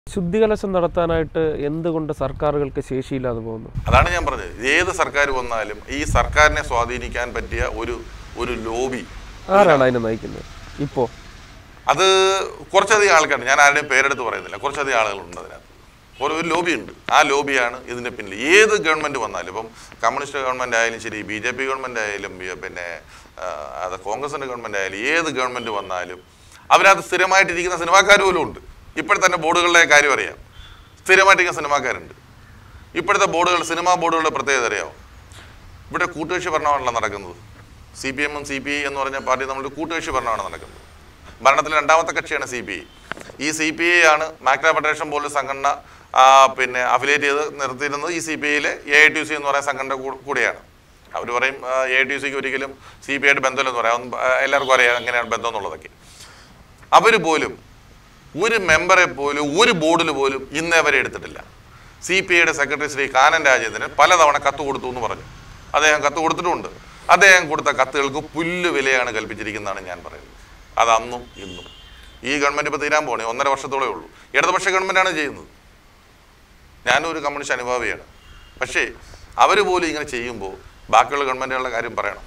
ശുദ്ധികലശം നടത്താനായിട്ട് എന്തുകൊണ്ട് സർക്കാരുകൾക്ക് ശേഷിയില്ലാതെ പോകുന്നു അതാണ് ഞാൻ പറഞ്ഞത് ഏത് സർക്കാർ വന്നാലും ഈ സർക്കാരിനെ സ്വാധീനിക്കാൻ പറ്റിയ ഒരു ഒരു ലോബി ആരാണ് അതിനെ നയിക്കുന്നത് ഇപ്പോൾ അത് കുറച്ചധികം ആൾക്കാരുണ്ട് ഞാൻ ആരുടെയും പേരെടുത്ത് പറയുന്നില്ല കുറച്ചധികം ആളുകളുണ്ട് അതിനകത്ത് ഒരു ഒരു ലോബി ഉണ്ട് ആ ലോബിയാണ് ഇതിൻ്റെ പിന്നിൽ ഏത് ഗവൺമെൻറ് വന്നാലും ഇപ്പം കമ്മ്യൂണിസ്റ്റ് ഗവൺമെൻറ് ആയാലും ശരി ബി ജെ പി ഗവൺമെൻറ് ആയാലും ബി- പിന്നെ ആ, അത് കോൺഗ്രസിൻ്റെ ഗവൺമെൻറ് ആയാലും ഏത് ഗവൺമെൻറ് വന്നാലും അവരത് സ്ഥിരമായിട്ടിരിക്കുന്ന സിനിമാക്കാർ പോലും ഉണ്ട് ഇപ്പോഴത്തെ തന്നെ ബോർഡുകളുടെ കാര്യം അറിയാം സ്ഥിരമായിട്ടിരിക്കുന്ന സിനിമാക്കാരുണ്ട് ഇപ്പോഴത്തെ ബോർഡുകൾ സിനിമാ ബോർഡുകളുടെ പ്രത്യേകത അറിയാമോ ഇവിടെ കൂട്ടുകക്ഷി ഭരണമാണല്ലോ നടക്കുന്നത് സി പി എമ്മും സി പി ഐ എന്ന് പറഞ്ഞ പാർട്ടി നമ്മുടെ കൂട്ടുകക്ഷി ഭരണമാണ് നടക്കുന്നത് ഭരണത്തിലെ രണ്ടാമത്തെ കക്ഷിയാണ് സി പി ഐ ഈ സി പി ഐ ആണ് മാക്ര ഫെഡറേഷൻ പോലുള്ള സംഘടന ആ, പിന്നെ അഫിലിയേറ്റ് ചെയ്ത് നിർത്തിയിരുന്നത് ഈ സി പി ഐയിലെ എ ഐ ടി സി എന്ന് പറയുന്ന സംഘടന കൂ- കൂടെയാണ് അവർ പറയും എ ഐ ടി സിക്ക് ഒരിക്കലും സി പി ഐയുടെ ബന്ധമില്ലെന്ന് പറയാം അതൊന്നും, ആ, എല്ലാവർക്കും അറിയാം എങ്ങനെയാണ് ബന്ധം എന്നുള്ളതൊക്കെ അവർ പോലും ഒരു മെമ്പറെ പോലും ഒരു ബോർഡിൽ പോലും ഇന്നേ വരെ എടുത്തിട്ടില്ല സി പി ഐയുടെ സെക്രട്ടറി ശ്രീ കാനൻ രാജേന്ദ്രൻ പലതവണ കത്ത് കൊടുത്തു എന്ന് പറഞ്ഞു അദ്ദേഹം കത്ത് കൊടുത്തിട്ടുമുണ്ട് അദ്ദേഹം കൊടുത്ത കത്തുകൾക്ക് പുല്ല് വിലയാണ് കൽപ്പിച്ചിരിക്കുന്നതാണ് ഞാൻ പറയുന്നത് അത് അന്നും ഇന്നും ഈ ഗവൺമെൻറ് ഇപ്പോൾ തീരാൻ പോണേ ഒന്നര വർഷത്തോളേ ഉള്ളൂ ഇടതുപക്ഷ ഗവൺമെൻറ്റാണ് ചെയ്യുന്നത് ഞാനും ഒരു കമ്മ്യൂണിസ്റ്റ് അനുഭാവിയാണ് പക്ഷേ അവർ പോലും ഇങ്ങനെ ചെയ്യുമ്പോൾ ബാക്കിയുള്ള ഗവൺമെൻറ്റുകളുടെ കാര്യം പറയണം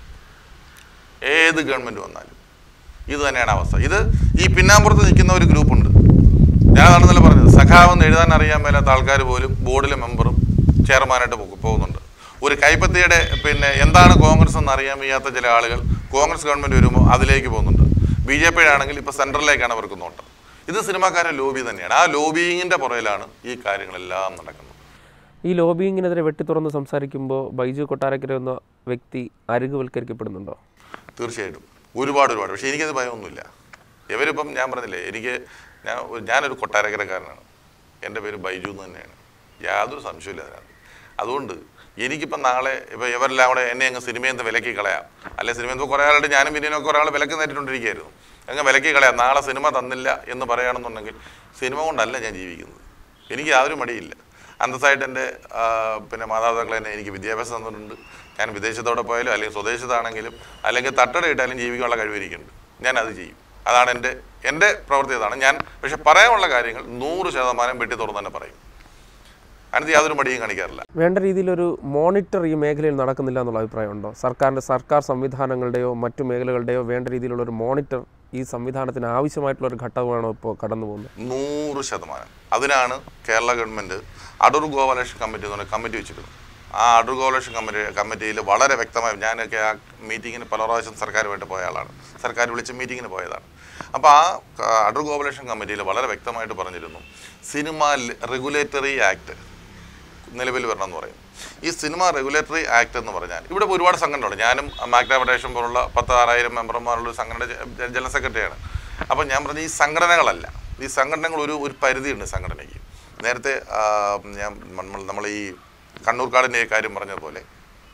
ഏത് ഗവൺമെൻറ് വന്നാലും ഇത് തന്നെയാണ് അവസ്ഥ ഇത് ഈ പിന്നാമ്പുറത്ത് നിൽക്കുന്ന ഒരു ഗ്രൂപ്പുണ്ട് ഞാൻ അതാണെന്നല്ല പറഞ്ഞത് സഖാവെന്ന് എഴുതാൻ അറിയാൻ മേലാത്ത ആൾക്കാർ പോലും ബോർഡിലെ മെമ്പറും ചെയർമാനായിട്ട് പോ- പോകുന്നുണ്ട് ഒരു കൈപ്പത്തിയുടെ പിന്നെ എന്താണ് കോൺഗ്രസ് എന്ന് അറിയാൻ വയ്യാത്ത ചില ആളുകൾ കോൺഗ്രസ് ഗവൺമെൻറ് വരുമ്പോൾ അതിലേക്ക് പോകുന്നുണ്ട് ബി ജെ പിയുടെ ആണെങ്കിൽ ഇപ്പോൾ സെൻട്രലിലേക്കാണ് അവർക്ക് നോട്ടം ഇത് സിനിമാക്കാരുടെ ലോബി തന്നെയാണ് ആ ലോബിയിങ്ങിൻ്റെ പുറയിലാണ് ഈ കാര്യങ്ങളെല്ലാം നടക്കുന്നത് ഈ ലോബിയിങ്ങിനെതിരെ വെട്ടി തുറന്ന് സംസാരിക്കുമ്പോൾ ബൈജു കൊട്ടാരക്കര എന്ന വ്യക്തി അരികുവൽക്കരിക്കപ്പെടുന്നുണ്ടോ തീർച്ചയായിട്ടും ഒരുപാട് ഒരുപാട് പക്ഷേ എനിക്കത് ഭയമൊന്നുമില്ല ഇവരിപ്പം ഞാൻ പറഞ്ഞില്ലേ എനിക്ക് ഞാൻ ഒരു- ഞാനൊരു കൊട്ടാരക്കരക്കാരനാണ് എൻ്റെ പേര് ബൈജു എന്ന് തന്നെയാണ് യാതൊരു സംശയമില്ല അതിനകത്ത് അതുകൊണ്ട് എനിക്കിപ്പം നാളെ ഇപ്പോൾ ഇവരെല്ലാം കൂടെ എന്നെ അങ്ങ് സിനിമയിൽ നിന്ന് വിലക്കി കളയാം അല്ലെ സിനിമയിൽ നിന്ന് കുറേ ആളുടെ ഞാനും വിനീനൊക്കെ കുറേ ആൾ വിലക്ക് നേരിട്ടുകൊണ്ടിരിക്കുകയായിരുന്നു അങ്ങ് വിലക്കി കളയാം നാളെ സിനിമ തന്നില്ല എന്ന് പറയുകയാണെന്നുണ്ടെങ്കിൽ സിനിമ കൊണ്ടല്ല ഞാൻ ജീവിക്കുന്നത് എനിക്ക് യാതൊരു മടിയില്ല അന്തസ്സായിട്ട് എൻ്റെ ആ, പിന്നെ മാതാപിതാക്കൾ തന്നെ എനിക്ക് വിദ്യാഭ്യാസം തന്നിട്ടുണ്ട് ഞാൻ വിദേശത്തോടെ പോയാലും അല്ലെങ്കിൽ സ്വദേശത്താണെങ്കിലും അല്ലെങ്കിൽ തട്ടടയിട്ടാലും ജീവിക്കാനുള്ള കഴിവ് എനിക്കുണ്ട് ഞാൻ അത് ചെയ്യും അതാണ് എൻ്റെ എൻ്റെ പ്രവൃത്തി അതാണ് ഞാൻ പക്ഷെ പറയാനുള്ള കാര്യങ്ങൾ നൂറ് ശതമാനം വെട്ടി തുറന്ന് തന്നെ പറയും അതിനകത്ത് യാതൊരു മടിയും കാണിക്കാറില്ല വേണ്ട രീതിയിലൊരു മോണിറ്റർ ഈ മേഖലയിൽ നടക്കുന്നില്ല എന്നുള്ള അഭിപ്രായമുണ്ടോ സർക്കാരിൻ്റെ സർക്കാർ സംവിധാനങ്ങളുടെയോ മറ്റു മേഖലകളുടെയോ വേണ്ട രീതിയിലുള്ള ഒരു മോണിറ്റർ ഈ സംവിധാനത്തിന് ആവശ്യമായിട്ടുള്ള ഒരു ഘട്ടമാണോ ഇപ്പോൾ കടന്നു പോകുന്നത് നൂറ് ശതമാനം അതിനാണ് കേരള ഗവൺമെൻറ് അടൂർ ഗോപാലകൃഷ്ണൻ കമ്മിറ്റി എന്ന് പറഞ്ഞ കമ്മിറ്റി വെച്ചിരുന്നത് ആ അടൂർ ഗോപാലകൃഷ്ണൻ കമ്മിറ്റി കമ്മിറ്റിയിൽ വളരെ വ്യക്തമായി ഞാനൊക്കെ ആ മീറ്റിങ്ങിന് പല പ്രാവശ്യം സർക്കാരുമായിട്ട് പോയ ആളാണ് സർക്കാർ വിളിച്ച മീറ്റിങ്ങിന് പോയതാണ് അപ്പോൾ ആ ക- അടൂർ ഗോപാലകൃഷ്ണൻ കമ്മിറ്റിയിൽ വളരെ വ്യക്തമായിട്ട് പറഞ്ഞിരുന്നു സിനിമ റെഗുലേറ്ററി ആക്ട് നിലവിൽ വരണം എന്ന് പറയും ഈ സിനിമ റെഗുലേറ്ററി ആക്ട് എന്ന് പറഞ്ഞാൽ ഇവിടെ ഇപ്പോൾ ഒരുപാട് സംഘടനകളുണ്ട് ഞാനും മാഗ്ന ഫെഡറേഷൻ പോലുള്ള പത്ത് ആറായിരം മെമ്പർമാരുള്ള ഒരു സംഘടന ജ- ജനറൽ സെക്രട്ടറിയാണ് അപ്പോൾ ഞാൻ പറഞ്ഞ ഈ സംഘടനകളല്ല ഈ സംഘടനകൾ ഒരു ഒരു പരിധിയുണ്ട് സംഘടനയ്ക്ക് നേരത്തെ ആ, ഞാൻ നമ്മൾ നമ്മൾ ഈ കണ്ണൂർക്കാടിൻ്റെ കാര്യം പറഞ്ഞതുപോലെ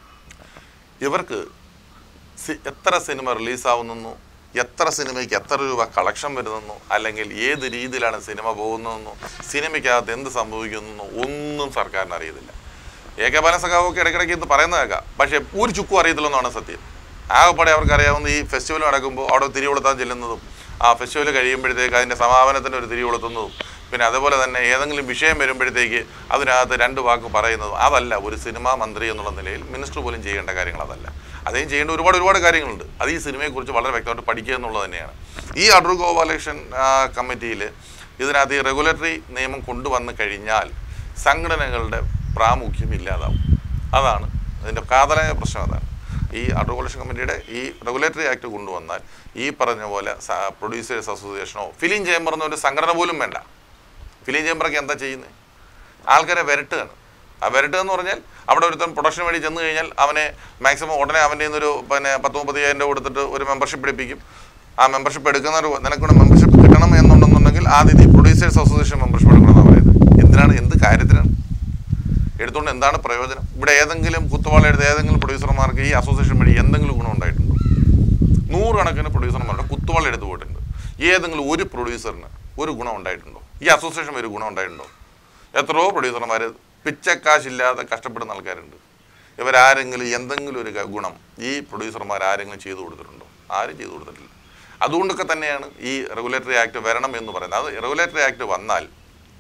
ഇവർക്ക് സി- എത്ര സിനിമ റിലീസാവുന്നെന്നോ എത്ര സിനിമയ്ക്ക് എത്ര രൂപ കളക്ഷൻ വരുന്നെന്നോ അല്ലെങ്കിൽ ഏത് രീതിയിലാണ് സിനിമ പോകുന്നതെന്നോ സിനിമയ്ക്കകത്ത് എന്ത് സംഭവിക്കുന്നെന്നോ ഒന്നും സർക്കാരിന് അറിയത്തില്ല എ കെ ബാലൻ സഖാവൊക്കെ ഇടയ്ക്കിടയ്ക്ക് ഇത് പറയുന്നത് കേൾക്കാം പക്ഷേ ഒരു ചുക്കും അറിയത്തില്ലെന്നാണ് സത്യം ആകെപ്പാടെ അവർക്ക് അറിയാവുന്ന ഈ ഫെസ്റ്റിവൽ നടക്കുമ്പോൾ അവിടെ തിരികൊളുത്താൻ ചെല്ലുന്നതും ആ ഫെസ്റ്റിവൽ കഴിയുമ്പോഴത്തേക്ക് അതിൻ്റെ സമാപനത്തിന് ഒരു തിരികൊളുത്തുന്നതും പിന്നെ അതുപോലെ തന്നെ ഏതെങ്കിലും വിഷയം വരുമ്പോഴത്തേക്ക് അതിനകത്ത് രണ്ട് വാക്ക് പറയുന്നതും അതല്ല ഒരു സിനിമാ മന്ത്രി എന്നുള്ള നിലയിൽ മിനിസ്റ്റർ പോലും ചെയ്യേണ്ട കാര്യങ്ങൾ അതല്ല അദ്ദേഹം ചെയ്യേണ്ട ഒരുപാട് ഒരുപാട് കാര്യങ്ങളുണ്ട് അത് ഈ സിനിമയെക്കുറിച്ച് വളരെ വ്യക്തമായിട്ട് പഠിക്കുക എന്നുള്ളത് തന്നെയാണ് ഈ അടൂർ ഗോപാലകൃഷ്ണൻ കമ്മിറ്റിയിൽ ഇതിനകത്ത് ഈ റെഗുലേറ്ററി നിയമം കൊണ്ടുവന്ന് കഴിഞ്ഞാൽ സംഘടനകളുടെ പ്രാമുഖ്യം ഇല്ലാതാവും അതാണ് അതിൻ്റെ കാതലായ പ്രശ്നം അതാണ് ഈ അടൂർ ഗോപാലകൃഷ്ണൻ കമ്മിറ്റിയുടെ ഈ റെഗുലേറ്ററി ആക്ട് കൊണ്ടുവന്നാൽ ഈ പറഞ്ഞ പോലെ പ്രൊഡ്യൂസേഴ്സ് അസോസിയേഷനോ ഫിലിം ചേംബർ എന്നൊരു സംഘടന പോലും വേണ്ട ഫിലിം ചേംബറൊക്കെ എന്താ ചെയ്യുന്നത് ആൾക്കാരെ വരട്ടുകയാണ് ആ വരട്ടുക എന്ന് പറഞ്ഞാൽ അവിടെ ഒരുത്തൻ പ്രൊഡക്ഷൻ വേണ്ടി ചെന്ന് കഴിഞ്ഞാൽ അവനെ മാക്സിമം ഉടനെ അവൻ്റെ നിന്നൊരു പിന്നെ പത്ത് മുപ്പത്തയ്യായിരം രൂപ കൊടുത്തിട്ട് ഒരു മെമ്പർഷിപ്പ് എടുപ്പിക്കും ആ മെമ്പർഷിപ്പ് എടുക്കുന്ന ഒരു നിനക്കൂടെ മെമ്പർഷിപ്പ് കിട്ടണം എന്നുണ്ടെന്നുണ്ടെങ്കിൽ ആദ്യം ഈ പ്രൊഡ്യൂസേഴ്സ് അസോസിയേഷൻ മെമ്പർഷിപ്പ് എടുക്കണമെന്നാണ് പറയുന്നത് എന്തിനാണ് എന്ത് കാര്യത്തിനാണ് എടുത്തുകൊണ്ട് എന്താണ് പ്രയോജനം ഇവിടെ ഏതെങ്കിലും കുത്തുവാള എടുത്ത ഏതെങ്കിലും പ്രൊഡ്യൂസർമാർക്ക് ഈ അസോസിയേഷൻ വഴി എന്തെങ്കിലും ഗുണം ഉണ്ടായിട്ടുണ്ടോ നൂറുകണക്കിന് പ്രൊഡ്യൂസർമാരുടെ കുത്തുവാള എടുത്തു പോയിട്ടുണ്ട് ഏതെങ്കിലും ഒരു പ്രൊഡ്യൂസറിന് ഒരു ഗുണം ഉണ്ടായിട്ടുണ്ടോ ഈ അസോസിയേഷൻ ഒരു ഗുണം ഉണ്ടായിട്ടുണ്ടോ എത്രയോ പ്രൊഡ്യൂസർമാർ പിച്ചക്കാശില്ലാതെ കഷ്ടപ്പെടുന്ന ആൾക്കാരുണ്ട് ഇവരാരെങ്കിലും എന്തെങ്കിലും ഒരു ക- ഗുണം ഈ പ്രൊഡ്യൂസർമാർ ആരെങ്കിലും ചെയ്തു കൊടുത്തിട്ടുണ്ടോ ആരും ചെയ്തു കൊടുത്തിട്ടില്ല അതുകൊണ്ടൊക്കെ തന്നെയാണ് ഈ റെഗുലേറ്ററി ആക്ട് വരണം എന്ന് പറയുന്നത് അത് റെഗുലേറ്ററി ആക്ട് വന്നാൽ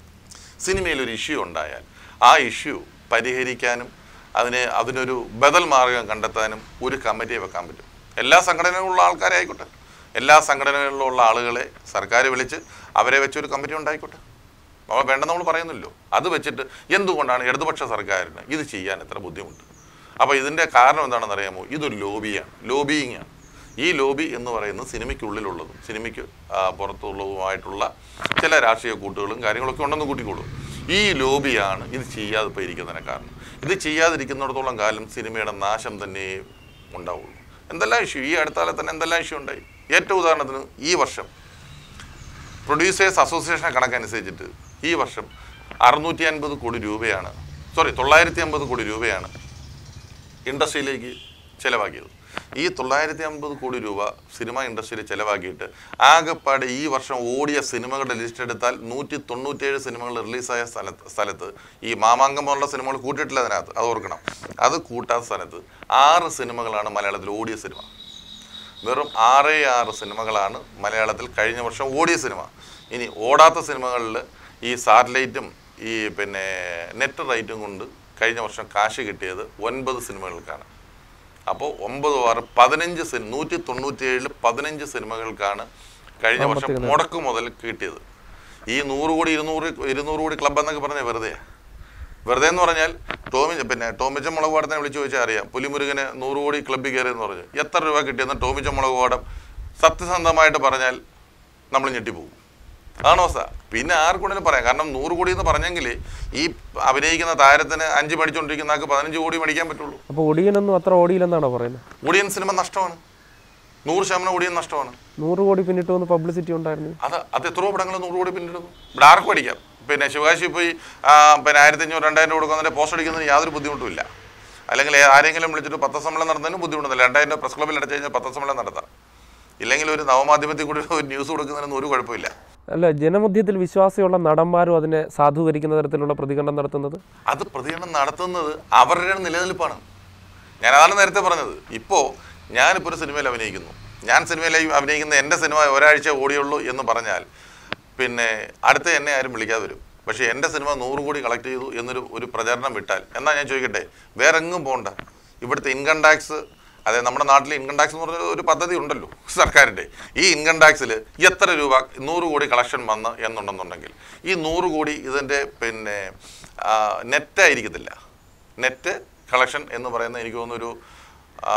സിനിമയിൽ ഒരു ഇഷ്യൂ ഉണ്ടായാൽ ആ ഇഷ്യൂ പരിഹരിക്കാനും അതിന് അതിനൊരു ബദൽ മാർഗം കണ്ടെത്താനും ഒരു കമ്മിറ്റിയെ വെക്കാൻ പറ്റും എല്ലാ സംഘടനകളിലുള്ള ആൾക്കാരെ ആയിക്കോട്ടെ എല്ലാ സംഘടനകളിലുള്ള ആളുകളെ സർക്കാർ വിളിച്ച് അവരെ വെച്ച് ഒരു കമ്മിറ്റി ഉണ്ടായിക്കോട്ടെ നമ്മൾ വേണ്ടെന്ന് നമ്മൾ പറയുന്നില്ലോ അത് വെച്ചിട്ട് എന്തുകൊണ്ടാണ് ഇടതുപക്ഷ സർക്കാരിന് ഇത് ചെയ്യാൻ എത്ര ബുദ്ധിമുട്ട് അപ്പോൾ ഇതിൻ്റെ കാരണം എന്താണെന്ന് അറിയാമോ ഇതൊരു ലോബിയാണ് ലോബിയിങ് ആണ് ഈ ലോബി എന്ന് പറയുന്നത് സിനിമയ്ക്കുള്ളിലുള്ളതും സിനിമയ്ക്ക് ആ, പുറത്തുള്ളതുമായിട്ടുള്ള ചില രാഷ്ട്രീയ കൂട്ടുകളും കാര്യങ്ങളൊക്കെ ഉണ്ടെന്ന് കൂട്ടിക്കോളൂ ഈ ലോബിയാണ് ഇത് ചെയ്യാതെ ഇപ്പോൾ ഇരിക്കുന്നതിന് കാരണം ഇത് ചെയ്യാതിരിക്കുന്നിടത്തോളം കാലം സിനിമയുടെ നാശം തന്നെ ഉണ്ടാവുള്ളൂ എന്തെല്ലാം ഇഷ്യൂ ഈ അടുത്ത കാലത്ത് തന്നെ എന്തെല്ലാം ഇഷ്യൂ ഉണ്ടായി ഏറ്റവും ഉദാഹരണത്തിന് ഈ വർഷം പ്രൊഡ്യൂസേഴ്സ് അസോസിയേഷൻ കണക്കനുസരിച്ചിട്ട് ഈ വർഷം അറുന്നൂറ്റി അൻപത് കോടി രൂപയാണ് സോറി തൊള്ളായിരത്തി അമ്പത് കോടി രൂപയാണ് ഇൻഡസ്ട്രിയിലേക്ക് ചിലവാക്കിയത് ഈ തൊള്ളായിരത്തി അമ്പത് കോടി രൂപ സിനിമ ഇൻഡസ്ട്രിയിൽ ചിലവാക്കിയിട്ട് ആകെപ്പാടെ ഈ വർഷം ഓടിയ സിനിമകളുടെ ലിസ്റ്റ് എടുത്താൽ നൂറ്റി തൊണ്ണൂറ്റേഴ് സിനിമകൾ റിലീസായ സ്ഥലത്ത് സ്ഥലത്ത് ഈ മാമാങ്കം പോലുള്ള സിനിമകൾ കൂട്ടിയിട്ടില്ല അതിനകത്ത് അത് ഓർക്കണം അത് കൂട്ടാത്ത സ്ഥലത്ത് ആറ് സിനിമകളാണ് മലയാളത്തിൽ ഓടിയ സിനിമ വെറും ആറേ ആറ് സിനിമകളാണ് മലയാളത്തിൽ കഴിഞ്ഞ വർഷം ഓടിയ സിനിമ ഇനി ഓടാത്ത സിനിമകളിൽ ഈ സാറ്റലൈറ്റും ഈ പിന്നെ നെറ്റ് റൈറ്റും കൊണ്ട് കഴിഞ്ഞ വർഷം കാശ് കിട്ടിയത് ഒൻപത് സിനിമകൾക്കാണ് അപ്പോൾ ഒമ്പത് ആറ് പതിനഞ്ച് സിനിമ നൂറ്റി തൊണ്ണൂറ്റിയേഴിൽ പതിനഞ്ച് സിനിമകൾക്കാണ് കഴിഞ്ഞ വർഷം മുടക്ക് മുതൽ കിട്ടിയത് ഈ നൂറ് കോടി ഇരുന്നൂറ് ഇരുന്നൂറ് കോടി ക്ലബ് എന്നൊക്കെ പറഞ്ഞാൽ വെറുതെയാണ് വെറുതെ എന്ന് പറഞ്ഞാൽ ടോമി പിന്നെ ടോമിച്ച മുളക് പാടത്തിനെ വിളിച്ചു ചോദിച്ചാൽ അറിയാം പുലിമുരുകന് നൂറ് കോടി ക്ലബ്ബിൽ കയറിയെന്ന് പറഞ്ഞു എത്ര രൂപ കിട്ടിയെന്ന് ടോമിച്ച മുളക് പാടം സത്യസന്ധമായിട്ട് പറഞ്ഞാൽ നമ്മൾ ഞെട്ടിപ്പോകും അതാണ് അവസ്ഥ പിന്നെ ആർക്കൊണ്ടിനും പറയാം കാരണം നൂറ് കോടി എന്ന് പറഞ്ഞെങ്കിൽ ഈ അഭിനയിക്കുന്ന താരത്തിന് അഞ്ച് മേടിച്ചുകൊണ്ടിരിക്കുന്ന ആൾക്ക് പതിനഞ്ച് കോടി മേടിക്കാൻ പറ്റുള്ളൂ അപ്പോൾ ഒടിയനൊന്നും അത്ര ഓടിയില്ലെന്നാണോ പറയുന്നത് ഒടിയൻ സിനിമ നഷ്ടമാണ് നൂറ് ശതമാനം ഒടിയൻ നഷ്ടമാണ് നൂറ് കോടി പിന്നിട്ട് വന്ന് പബ്ലിസിറ്റി ഉണ്ടായിരുന്നു അത് അത് എത്രയോ പടങ്ങൾ നൂറ് കോടി പിന്നിടുന്നു ഇവിടെ ആർക്കും അടിക്കാം പിന്നെ ശിവകാശി പോയി ആ, പിന്നെ ആയിരത്തി അഞ്ഞൂറ് രണ്ടായിരം രൂപ കൊടുക്കുന്നതിന് പോസ്റ്റ് അടിക്കുന്നതിന് യാതൊരു ബുദ്ധിമുട്ടുമില്ല അല്ലെങ്കിൽ ഏ- ആരെങ്കിലും വിളിച്ചിട്ട് പത്രസമ്മേളനം നടത്തുന്നതിന് ബുദ്ധിമുട്ടില്ല രണ്ടായിരം രൂപ പ്രസ് ക്ലബ്ബിൽ അടച്ചു കഴിഞ്ഞാൽ പത്രസമ്മേളനം നടത്താം ഇല്ലെങ്കിൽ ഒരു നവമാധ്യമത്തിൽ കൂടി ഒരു ന്യൂസ് കൊടുക്കുന്നതിനൊന്നും ഒരു കുഴപ്പമില്ല അല്ല ജനമധ്യത്തിൽ വിശ്വാസമുള്ള നടന്മാരും അതിനെ സാധൂകരിക്കുന്ന തരത്തിലുള്ള പ്രതികരണം നടത്തുന്നത് അത് പ്രതികരണം നടത്തുന്നത് അവരുടെ നിലനിൽപ്പാണ് ഞാൻ അതാണ് നേരത്തെ പറഞ്ഞത് ഇപ്പോൾ ഞാനിപ്പോൾ ഒരു സിനിമയിൽ അഭിനയിക്കുന്നു ഞാൻ സിനിമയിൽ അഭിനയിക്കുന്ന എൻ്റെ സിനിമ ഒരാഴ്ച ഓടിയുള്ളൂ എന്ന് പറഞ്ഞാൽ പിന്നെ അടുത്ത എന്നെ ആരും വിളിക്കാതെ വരും പക്ഷേ എൻ്റെ സിനിമ നൂറ് കോടി കളക്ട് ചെയ്തു എന്നൊരു ഒരു പ്രചാരണം വിട്ടാൽ എന്നാൽ ഞാൻ ചോദിക്കട്ടെ വേറെ എങ്ങും പോകണ്ട ഇവിടുത്തെ ഇൻകം ടാക്സ് അതായത് നമ്മുടെ നാട്ടിൽ ഇൻകം ടാക്സ് എന്ന് പറഞ്ഞ ഒരു പദ്ധതി ഉണ്ടല്ലോ സർക്കാരിൻ്റെ ഈ ഇൻകം ടാക്സിൽ എത്ര രൂപ നൂറ് കോടി കളക്ഷൻ വന്ന് എന്നുണ്ടെന്നുണ്ടെങ്കിൽ ഈ നൂറ് കോടി ഇതിൻ്റെ പിന്നെ നെറ്റ് ആയിരിക്കത്തില്ല നെറ്റ് കളക്ഷൻ എന്ന് പറയുന്നത് എനിക്ക് തോന്നുന്നു ഒരു ആ,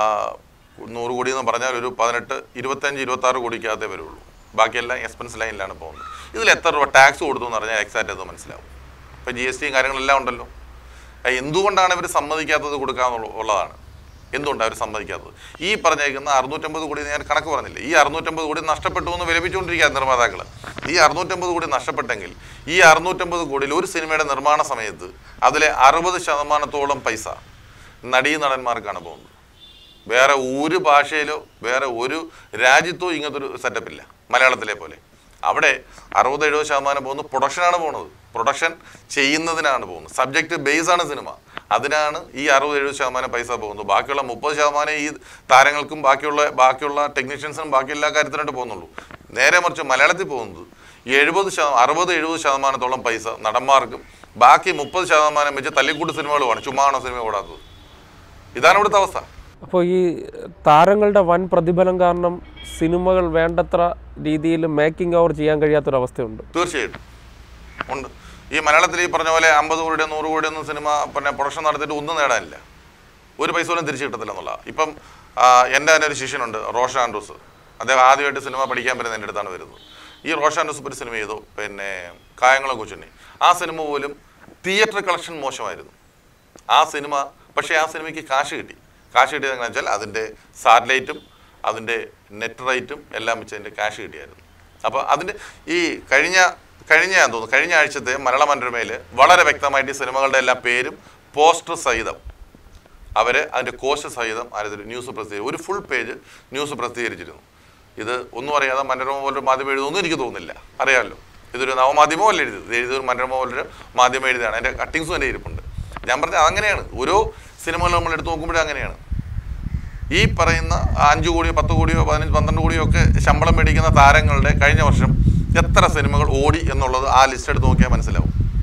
നൂറ് കോടി എന്ന് പറഞ്ഞാൽ ഒരു പതിനെട്ട് ഇരുപത്തഞ്ച് ഇരുപത്താറ് കോടിക്കകത്തേ വരുള്ളൂ ബാക്കിയെല്ലാം എക്സ്പെൻസ് ലൈനിലാണ് പോകുന്നത് ഇതിൽ എത്ര രൂപ ടാക്സ് കൊടുത്തു എന്ന് പറഞ്ഞാൽ എക്സാക്റ്റ് അത് മനസ്സിലാവും ഇപ്പം ജി എസ് ടിയും കാര്യങ്ങളെല്ലാം ഉണ്ടല്ലോ ആ, എന്തുകൊണ്ടാണ് ഇവർ സമ്മതിക്കാത്തത് കൊടുക്കാന്നുള്ള ഉള്ളതാണ് എന്തുകൊണ്ടാണ് അവർ സമ്മതിക്കാത്തത് ഈ പറഞ്ഞേക്കുന്ന അറുന്നൂറ്റമ്പത് കോടി ഞാൻ കണക്ക് പറഞ്ഞില്ലേ ഈ അറുന്നൂറ്റമ്പത് കോടി നഷ്ടപ്പെട്ടു എന്ന് വിലപിച്ചുകൊണ്ടിരിക്കുക നിർമ്മാതാക്കൾ ഈ അറുന്നൂറ്റമ്പത് കോടി നഷ്ടപ്പെട്ടെങ്കിൽ ഈ അറുന്നൂറ്റമ്പത് കോടിയിൽ ഒരു സിനിമയുടെ നിർമ്മാണ സമയത്ത് അതിലെ അറുപത് ശതമാനത്തോളം പൈസ നടീ നടന്മാർക്കാണ് പോകുന്നത് വേറെ ഒരു ഭാഷയിലോ വേറെ ഒരു രാജ്യത്തോ ഇങ്ങനത്തെ ഒരു സെറ്റപ്പില്ല മലയാളത്തിലെ പോലെ അവിടെ അറുപത് എഴുപത് ശതമാനം പോകുന്നത് പ്രൊഡക്ഷനാണ് പോകുന്നത് പ്രൊഡക്ഷൻ ചെയ്യുന്നതിനാണ് പോകുന്നത് സബ്ജക്റ്റ് ബേസ് ആണ് സിനിമ അതിനാണ് ഈ അറുപത് എഴുപത് ശതമാനം പൈസ പോകുന്നത് ബാക്കിയുള്ള മുപ്പത് ശതമാനം ഈ താരങ്ങൾക്കും ബാക്കിയുള്ള ബാക്കിയുള്ള ടെക്നീഷ്യൻസിനും ബാക്കി എല്ലാ കാര്യത്തിനായിട്ട് പോകുന്നുള്ളൂ നേരെ മറിച്ച് മലയാളത്തിൽ പോകുന്നത് എഴുപത് ശതമാനം അറുപത് എഴുപത് ശതമാനത്തോളം പൈസ നടന്മാർക്കും ബാക്കി മുപ്പത് ശതമാനം വെച്ച് തല്ലിക്കൂട്ട് സിനിമകളുമാണ് ചുമ്മാണോ സിനിമ ഓടാത്തത് ഇതാണ് ഇവിടുത്തെ അവസ്ഥ അപ്പോൾ ഈ താരങ്ങളുടെ വൻ പ്രതിഫലം കാരണം സിനിമകൾ വേണ്ടത്ര രീതിയിൽ മേക്കിംഗ് ഓവർ ചെയ്യാൻ കഴിയാത്തൊരവസ്ഥയുണ്ട് തീർച്ചയായിട്ടും ഉണ്ട് ഈ മലയാളത്തിൽ ഈ പറഞ്ഞ പോലെ അമ്പത് കോടിയുടെ നൂറ് കോടിയുടെ ഒന്നും സിനിമ പിന്നെ പ്രൊഡക്ഷൻ നടത്തിയിട്ട് ഒന്നും നേടാനില്ല ഒരു പൈസ പോലും തിരിച്ചു കിട്ടത്തില്ല എന്നുള്ള ഇപ്പം ആ, എൻ്റെ തന്നെ ഒരു ശിഷ്യനുണ്ട് റോഷൻ ആൻഡ്രൂസ് അദ്ദേഹം ആദ്യമായിട്ട് സിനിമ പഠിക്കാൻ വരുന്നത് എൻ്റെ അടുത്താണ് വരുന്നത് ഈ റോഷൻ ആൻഡ്രൂസ് ഇപ്പോൾ ഒരു സിനിമ ചെയ്തു പിന്നെ കായംകുളം കൊച്ചുണ്ണി ആ സിനിമ പോലും തിയേറ്റർ കളക്ഷൻ മോശമായിരുന്നു ആ സിനിമ പക്ഷേ ആ സിനിമയ്ക്ക് കാശ് കിട്ടി കാശ് കിട്ടിയത് എങ്ങനെയാണെന്ന് വെച്ചാൽ അതിൻ്റെ സാറ്റലൈറ്റും അതിൻ്റെ നെറ്റ് റേറ്റും എല്ലാം വെച്ച് അതിൻ്റെ കാശ് കിട്ടിയായിരുന്നു അപ്പോൾ അതിൻ്റെ ഈ കഴിഞ്ഞ കഴിഞ്ഞ ഞാൻ തോന്നുന്നു കഴിഞ്ഞ ആഴ്ചത്തെ മലയാള മനോരമയിൽ വളരെ വ്യക്തമായിട്ട് ഈ സിനിമകളുടെ എല്ലാ പേരും പോസ്റ്റർ സഹിതം അവർ അതിൻ്റെ കോശ സഹിതം ആരൊരു ന്യൂസ് പ്രസിദ്ധീകരിച്ചു ഒരു ഫുൾ പേജ് ന്യൂസ് പ്രസിദ്ധീകരിച്ചിരുന്നു ഇത് ഒന്നും അറിയാതെ മനോരമ പോലൊരു മാധ്യമം എഴുതുമെന്നും എനിക്ക് തോന്നുന്നില്ല അറിയാമല്ലോ ഇതൊരു നവമാധ്യമോ അല്ല എഴുതിയത് ഇത് എഴുതിയൊരു മനോരമ പോലൊരു മാധ്യമം എഴുതിയാണ് അതിൻ്റെ കട്ടിങ്സും എൻ്റെ ഇരിപ്പുണ്ട് ഞാൻ പറഞ്ഞത് അതങ്ങനെയാണ് ഓരോ സിനിമകൾ നമ്മൾ എടുത്തു നോക്കുമ്പോഴും അങ്ങനെയാണ് ഈ പറയുന്ന അഞ്ച് കോടിയോ പത്ത് കോടിയോ പതിനഞ്ച് പന്ത്രണ്ട് കോടിയോ ഒക്കെ ശമ്പളം മേടിക്കുന്ന താരങ്ങളുടെ കഴിഞ്ഞ വർഷം എത്ര സിനിമകൾ ഓടി എന്നുള്ളത് ആ ലിസ്റ്റ് എടുത്ത് നോക്കിയാൽ മനസ്സിലാവും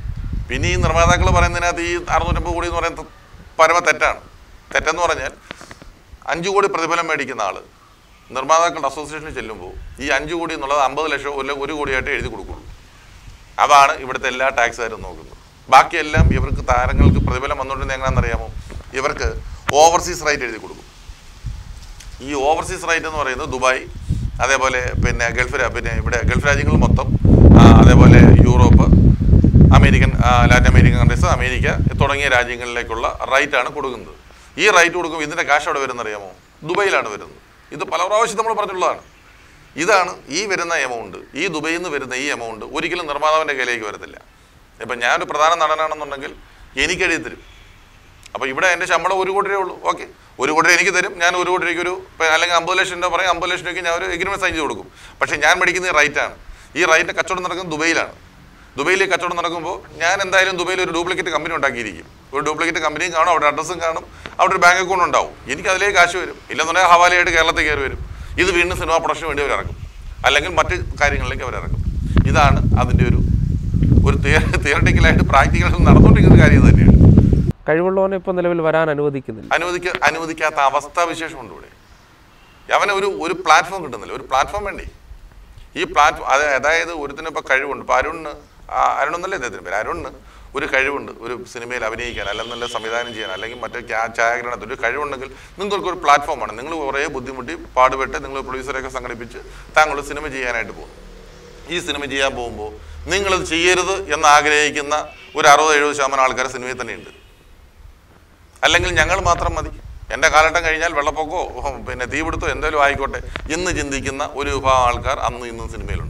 പിന്നെ ഈ നിർമ്മാതാക്കൾ പറയുന്നതിനകത്ത് ഈ അറുന്നൂറ്റമ്പത് കോടി എന്ന് പറയുന്നത് പരമ തെറ്റാണ് തെറ്റെന്ന് പറഞ്ഞാൽ അഞ്ച് കോടി പ്രതിഫലം മേടിക്കുന്ന ആള് നിർമ്മാതാക്കളുടെ അസോസിയേഷനിൽ ചെല്ലുമ്പോൾ ഈ അഞ്ച് കോടി എന്നുള്ളത് അമ്പത് ലക്ഷം ഒരു ഒരു കോടിയായിട്ട് എഴുതി കൊടുക്കുള്ളൂ അതാണ് ഇവിടുത്തെ എല്ലാ ടാക്സുകാരും നോക്കുന്നത് ബാക്കിയെല്ലാം ഇവർക്ക് താരങ്ങൾക്ക് പ്രതിഫലം വന്നുകൊണ്ടിരുന്ന എങ്ങനെയാണെന്നറിയാമോ ഇവർക്ക് ഓവർസീസ് റൈറ്റ് എഴുതി കൊടുക്കും ഈ ഓവർസീസ് റൈറ്റ് എന്ന് പറയുന്നത് ദുബായ് അതേപോലെ പിന്നെ ഗൾഫ് രാ- പിന്നെ ഇവിടെ ഗൾഫ് രാജ്യങ്ങൾ മൊത്തം ആ, അതേപോലെ യൂറോപ്പ് അമേരിക്കൻ ആ, ലാറ്റിൻ അമേരിക്കൻ കൺട്രീസ് അമേരിക്ക തുടങ്ങിയ രാജ്യങ്ങളിലേക്കുള്ള റൈറ്റാണ് കൊടുക്കുന്നത് ഈ റൈറ്റ് കൊടുക്കുമ്പോൾ ഇതിൻ്റെ കാശ് എവിടെ വരുന്ന അറിയാമോ ദുബൈയിലാണ് വരുന്നത് ഇത് പല പ്രാവശ്യം നമ്മൾ പറഞ്ഞിട്ടുള്ളതാണ് ഇതാണ് ഈ വരുന്ന എമൗണ്ട് ഈ ദുബൈയിൽ നിന്ന് വരുന്ന ഈ എമൗണ്ട് ഒരിക്കലും നിർമ്മാതാവിൻ്റെ കയ്യിലേക്ക് വരത്തില്ല ഇപ്പം ഞാനൊരു പ്രധാന നടനാണെന്നുണ്ടെങ്കിൽ എനിക്ക് എഴുതി തരും അപ്പോൾ ഇവിടെ എൻ്റെ ശമ്പളം ഒരു കോടി രൂപയേ ഉള്ളൂ ഓക്കെ ഒരു കോടി രൂപ എനിക്ക് തരും ഞാൻ ഒരു കോടി രൂപയ്ക്ക് ഒരു ഇപ്പം അല്ലെങ്കിൽ അമ്പത് ലക്ഷം രൂപ പറയും അമ്പത് ലക്ഷം രൂപയ്ക്ക് ഞാൻ ഒരു എഗ്രിമെൻറ്റ് സൈൻ ചെയ്ത് കൊടുക്കും പക്ഷേ ഞാൻ മേടിക്കുന്ന റൈറ്റാണ് ഈ റൈറ്റ് കച്ചവടം നടക്കുന്നത് ദുബൈയിലാണ് ദുബൈയിൽ ഈ കച്ചവടം നടക്കുമ്പോൾ ഞാൻ എന്തായാലും ദുബൈയിൽ ഒരു ഡ്യൂപ്ലിക്കേറ്റ് കമ്പനി ഉണ്ടാക്കിയിരിക്കും ഒരു ഡ്യൂപ്ലിക്കേറ്റ് കമ്പനിയും കാണും അവിടെ അഡ്രസ്സും കാണും അവിടെ ഒരു ബാങ്ക് അക്കൗണ്ട് ഉണ്ടാവും എനിക്ക് അതിലേക്ക് കാശ് വരും ഇല്ലെന്നുണ്ടെങ്കിൽ ഹവാലയായിട്ട് കേരളത്തിൽ കയറി വരും ഇത് വീണ്ടും സിനിമ പ്രൊഡക്ഷന് വേണ്ടി അവർ ഇറക്കും അല്ലെങ്കിൽ മറ്റ് കാര്യങ്ങളിലേക്ക് അവർ ഇറക്കും ഇതാണ് അതിൻ്റെ ഒരു ഒരു തിയറട്ടിക്കലായിട്ട് പ്രാക്ടിക്കലായിട്ട് നടന്നുകൊണ്ടിരിക്കുന്ന കാര്യം ഇത് തന്നെയാണ് കഴിവുള്ളവനെ ഇപ്പോൾ നിലവിൽ വരാൻ അനുവദിക്കുന്നില്ല അനുവദിക്ക അനുവദിക്കാത്ത അവസ്ഥാവിശേഷമുണ്ട് ഇവിടെ അവന് ഒരു ഒരു പ്ലാറ്റ്ഫോം കിട്ടുന്നില്ല ഒരു പ്ലാറ്റ്ഫോം വേണ്ടേ ഈ പ്ലാറ്റ്ഫോം അത് അതായത് ഒരുത്തിന് ഇപ്പോൾ കഴിവുണ്ട് ഇപ്പോൾ അരുണിന് ആ, അരുണെന്നല്ലേ അദ്ദേഹത്തിന് പേര് അരുണിന് ഒരു കഴിവുണ്ട് ഒരു സിനിമയിൽ അഭിനയിക്കാൻ അല്ലെന്നല്ല സംവിധാനം ചെയ്യാൻ അല്ലെങ്കിൽ മറ്റേ ക്യാ- ഛായാഗ്രഹണത്തിൽ ഒരു കഴിവുണ്ടെങ്കിൽ നിങ്ങൾക്ക് ഒരു പ്ലാറ്റ്ഫോമാണ് നിങ്ങൾ കുറേ ബുദ്ധിമുട്ടി പാടുപെട്ട് നിങ്ങൾ പ്രൊഡ്യൂസറെയൊക്കെ സംഘടിപ്പിച്ച് താങ്കൾ സിനിമ ചെയ്യാനായിട്ട് പോകും ഈ സിനിമ ചെയ്യാൻ പോകുമ്പോൾ നിങ്ങളിത് ചെയ്യരുത് എന്ന് ആഗ്രഹിക്കുന്ന ഒരു അറുപത് എഴുപത് ശതമാനം ആൾക്കാർ സിനിമയിൽ തന്നെയുണ്ട് അല്ലെങ്കിൽ ഞങ്ങൾ മാത്രം മതി എൻ്റെ കാലഘട്ടം കഴിഞ്ഞാൽ വെള്ളപ്പൊക്കോ ഉം, പിന്നെ തീപിടുത്തോ എന്തായാലും ആയിക്കോട്ടെ എന്ന് ചിന്തിക്കുന്ന ഒരു വിഭാഗം ആൾക്കാർ അന്ന് ഇന്നും സിനിമയിലുണ്ട്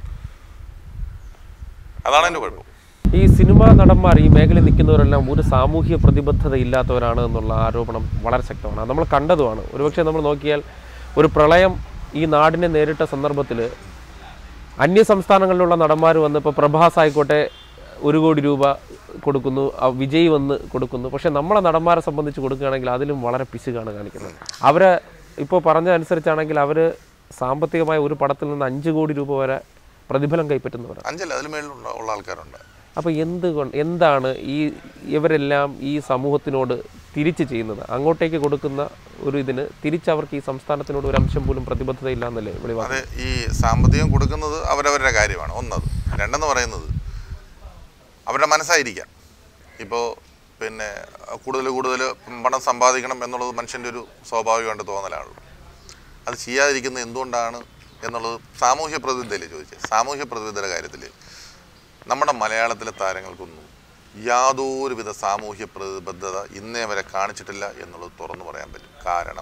അതാണ് എൻ്റെ കുഴപ്പം ഈ സിനിമാ നടന്മാർ ഈ മേഖലയിൽ നിൽക്കുന്നവരെല്ലാം ഒരു സാമൂഹ്യ പ്രതിബദ്ധത ഇല്ലാത്തവരാണ് എന്നുള്ള ആരോപണം വളരെ ശക്തമാണ് അത് നമ്മൾ കണ്ടതുമാണ് ഒരുപക്ഷെ നമ്മൾ നോക്കിയാൽ ഒരു പ്രളയം ഈ നാടിനെ നേരിട്ട സന്ദർഭത്തിൽ അന്യ സംസ്ഥാനങ്ങളിലുള്ള നടന്മാർ വന്ന് ഇപ്പോൾ പ്രഭാസ് ആയിക്കോട്ടെ ഒരു കോടി രൂപ കൊടുക്കുന്നു ആ വിജയ് വന്ന് കൊടുക്കുന്നു പക്ഷേ നമ്മളെ നടന്മാരെ സംബന്ധിച്ച് കൊടുക്കുകയാണെങ്കിൽ അതിലും വളരെ പിശുകാണ് കാണിക്കുന്നത് അവരെ ഇപ്പോൾ പറഞ്ഞ അനുസരിച്ചാണെങ്കിൽ അവർ സാമ്പത്തികമായ ഒരു പടത്തിൽ നിന്ന് അഞ്ച് കോടി രൂപ വരെ പ്രതിഫലം കൈപ്പറ്റുന്നവരാണ് അഞ്ചല്ല അതിൽ മേളിൽ ഉള്ള ആൾക്കാരുണ്ട് അപ്പോൾ എന്തുകൊണ്ട് എന്താണ് ഈ ഇവരെല്ലാം ഈ സമൂഹത്തിനോട് തിരിച്ച് ചെയ്യുന്നത് അങ്ങോട്ടേക്ക് കൊടുക്കുന്ന ഒരു ഇതിന് തിരിച്ച് അവർക്ക് ഈ സംസ്ഥാനത്തിനോട് ഒരു അംശം പോലും പ്രതിബദ്ധത ഇല്ല എന്നല്ലേ വെളിവാക്കുന്നത് അത് ഈ സാമ്പത്തികം കൊടുക്കുന്നത് അവരവരുടെ കാര്യമാണ് ഒന്നത് രണ്ടെന്ന് പറയുന്നത് അവരുടെ മനസ്സായിരിക്കാം ഇപ്പോൾ പിന്നെ കൂടുതൽ കൂടുതൽ പണം സമ്പാദിക്കണം എന്നുള്ളത് മനുഷ്യൻ്റെ ഒരു സ്വാഭാവികമായിട്ട് തോന്നലാണല്ലോ അത് ചെയ്യാതിരിക്കുന്നത് എന്തുകൊണ്ടാണ് എന്നുള്ളത് സാമൂഹ്യ പ്രതിബദ്ധതയില്ലേ ചോദിച്ചത് സാമൂഹ്യ പ്രതിബദ്ധതയുടെ കാര്യത്തിൽ നമ്മുടെ മലയാളത്തിലെ താരങ്ങൾക്കൊന്നും യാതൊരുവിധ സാമൂഹ്യ പ്രതിബദ്ധത ഇന്നേ വരെ കാണിച്ചിട്ടില്ല എന്നുള്ളത് തുറന്നു പറയാൻ പറ്റും കാരണം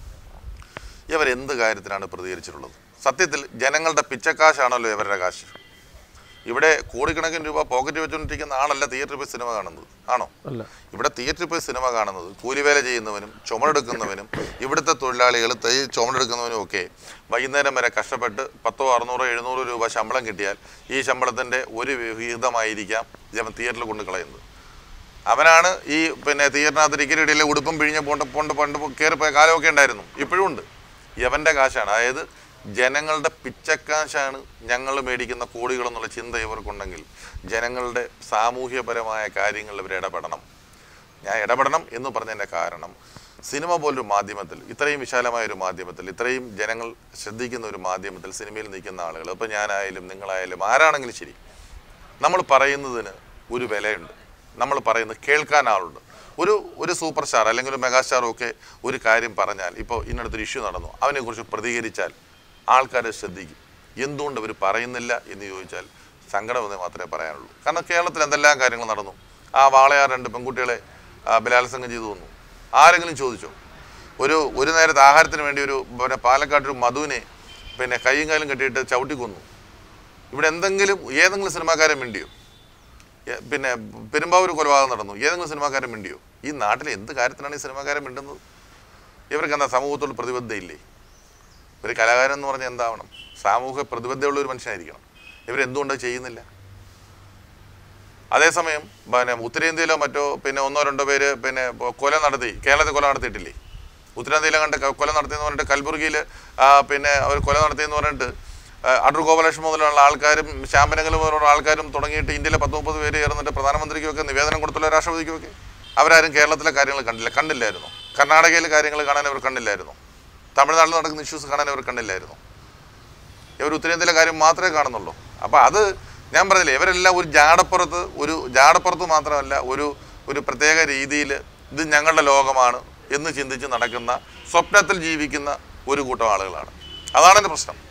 ഇവരെന്ത് കാര്യത്തിനാണ് പ്രതികരിച്ചിട്ടുള്ളത് സത്യത്തിൽ ജനങ്ങളുടെ പിച്ചക്കാശാണല്ലോ ഇവരുടെ കാശ് ഇവിടെ കോടിക്കണക്കിന് രൂപ പോക്കറ്റ് വെച്ചുകൊണ്ടിരിക്കുന്ന ആളല്ല തിയേറ്ററിൽ പോയി സിനിമ കാണുന്നത് ആണോ അല്ല ഇവിടെ തിയേറ്ററിൽ പോയി സിനിമ കാണുന്നത് കൂലിവേല ചെയ്യുന്നവനും ചുമടെടുക്കുന്നവനും ഇവിടുത്തെ തൊഴിലാളികൾ തൈ ചുമടെടുക്കുന്നവനും ഒക്കെ വൈകുന്നേരം വരെ കഷ്ടപ്പെട്ട് പത്തോ അറുന്നൂറോ എഴുന്നൂറോ രൂപ ശമ്പളം കിട്ടിയാൽ ഈ ശമ്പളത്തിൻ്റെ ഒരു വിഹിതമായിരിക്കാം ഇവൻ തിയേറ്ററിൽ കൊണ്ട് കളയുന്നത് അവനാണ് ഈ പിന്നെ തിയേറ്ററിനകത്ത് ടിക്കറ്റ് ഇടയിലെ ഉടുപ്പും പിഴിഞ്ഞ് പോണ്ട് പോണ്ട് പണ്ട് കയറിപ്പോയ കാലമൊക്കെ ഉണ്ടായിരുന്നു ഇപ്പോഴും ഉണ്ട് യവൻ്റെ കാശാണ് അതായത് ജനങ്ങളുടെ പിച്ചക്കാശാണ് ഞങ്ങൾ മേടിക്കുന്ന കോടികൾ എന്നുള്ള ചിന്ത ഇവർക്കുണ്ടെങ്കിൽ ജനങ്ങളുടെ സാമൂഹ്യപരമായ കാര്യങ്ങളിൽ ഇവർ ഇടപെടണം ഞാൻ ഇടപെടണം എന്ന് പറഞ്ഞതിൻ്റെ കാരണം സിനിമ പോലൊരു മാധ്യമത്തിൽ ഇത്രയും വിശാലമായ ഒരു മാധ്യമത്തിൽ ഇത്രയും ജനങ്ങൾ ശ്രദ്ധിക്കുന്ന ഒരു മാധ്യമത്തിൽ സിനിമയിൽ നിൽക്കുന്ന ആളുകൾ ഇപ്പോൾ ഞാനായാലും നിങ്ങളായാലും ആരാണെങ്കിലും ശരി നമ്മൾ പറയുന്നതിന് ഒരു വിലയുണ്ട് നമ്മൾ പറയുന്നത് കേൾക്കാൻ ആളുണ്ട് ഒരു ഒരു സൂപ്പർ സ്റ്റാർ അല്ലെങ്കിൽ ഒരു മെഗാസ്റ്റാറും ഒക്കെ ഒരു കാര്യം പറഞ്ഞാൽ ഇപ്പോൾ ഇന്നടത്തൊരു ഇഷ്യൂ നടന്നു അവനെക്കുറിച്ച് പ്രതികരിച്ചാൽ ആൾക്കാർ ശ്രദ്ധിക്കും എന്തുകൊണ്ട് അവർ പറയുന്നില്ല എന്ന് ചോദിച്ചാൽ സങ്കടമെന്ന് മാത്രമേ പറയാനുള്ളൂ കാരണം കേരളത്തിൽ എന്തെല്ലാം കാര്യങ്ങൾ നടന്നു ആ വാളയാർ രണ്ട് പെൺകുട്ടികളെ ആ, ബലാത്സംഗം ചെയ്തു വന്നു ആരെങ്കിലും ചോദിച്ചോ ഒരു ഒരു നേരത്തെ ആഹാരത്തിന് വേണ്ടി ഒരു പിന്നെ പാലക്കാട്ടൊരു മധുവിനെ പിന്നെ കൈയും കാലും കെട്ടിയിട്ട് ചവിട്ടിക്കൊന്നു ഇവിടെ എന്തെങ്കിലും ഏതെങ്കിലും സിനിമാക്കാരൻ മിണ്ടിയോ എ- പിന്നെ പെരുമ്പാവൂർ കൊലപാതകം നടന്നു ഏതെങ്കിലും സിനിമാക്കാരൻ മിണ്ടിയോ ഈ നാട്ടിലെ എന്ത് കാര്യത്തിനാണ് ഈ സിനിമാക്കാരൻ മിണ്ടുന്നത് ഇവർക്ക് എന്താ സമൂഹത്തോട് പ്രതിബദ്ധതയില്ലേ ഒരു കലാകാരൻ എന്ന് പറഞ്ഞാൽ എന്താവണം സാമൂഹ്യ പ്രതിബദ്ധതയുള്ള ഒരു മനുഷ്യനായിരിക്കണം ഇവരെന്തുകൊണ്ട് അത് ചെയ്യുന്നില്ല അതേസമയം പിന്നെ ഉത്തരേന്ത്യയിലോ മറ്റോ പിന്നെ ഒന്നോ രണ്ടോ പേര് പിന്നെ കൊല നടത്തി കേരളത്തിൽ കൊല നടത്തിയിട്ടില്ലേ ഉത്തരേന്ത്യയിലെ കണ്ട് ക- കൊല നടത്തിയെന്ന് പറഞ്ഞിട്ട് കൽബുർഗിയിൽ പിന്നെ അവർ കൊല നടത്തിയെന്ന് പറഞ്ഞിട്ട് ഏഹ്, അടൂർ ഗോപാലകൃഷ്ണൻ മുതലുള്ള ആൾക്കാരും ശ്യാമനങ്ങൾ പോലുള്ള ആൾക്കാരും തുടങ്ങിയിട്ട് ഇന്ത്യയിലെ പത്ത് മുപ്പത് പേര് ചേർന്നിട്ട് പ്രധാനമന്ത്രിക്കൊക്കെ നിവേദനം കൊടുത്തുള്ള രാഷ്ട്രപതിക്കൊക്കെ അവരാരും കേരളത്തിലെ കാര്യങ്ങൾ കണ്ടില്ല കണ്ടില്ലായിരുന്നു കർണാടകയിലെ കാര്യങ്ങൾ കാണാൻ അവർ കണ്ടില്ലായിരുന്നു തമിഴ്നാട്ടിൽ നടക്കുന്ന ഇഷ്യൂസ് കാണാൻ അവർ കണ്ടില്ലായിരുന്നു ഇവർ ഉത്തരേന്ത്യയിലെ കാര്യം മാത്രമേ കാണുന്നുള്ളൂ അപ്പോൾ അത് ഞാൻ പറഞ്ഞില്ലേ ഇവരെല്ലാം ഒരു ജാടപ്പുറത്ത് ഒരു ജാടപ്പുറത്ത് മാത്രമല്ല ഒരു ഒരു പ്രത്യേക രീതിയിൽ ഇത് ഞങ്ങളുടെ ലോകമാണ് എന്ന് ചിന്തിച്ച് നടക്കുന്ന സ്വപ്നത്തിൽ ജീവിക്കുന്ന ഒരു കൂട്ടം ആളുകളാണ് അതാണ് എൻ്റെ പ്രശ്നം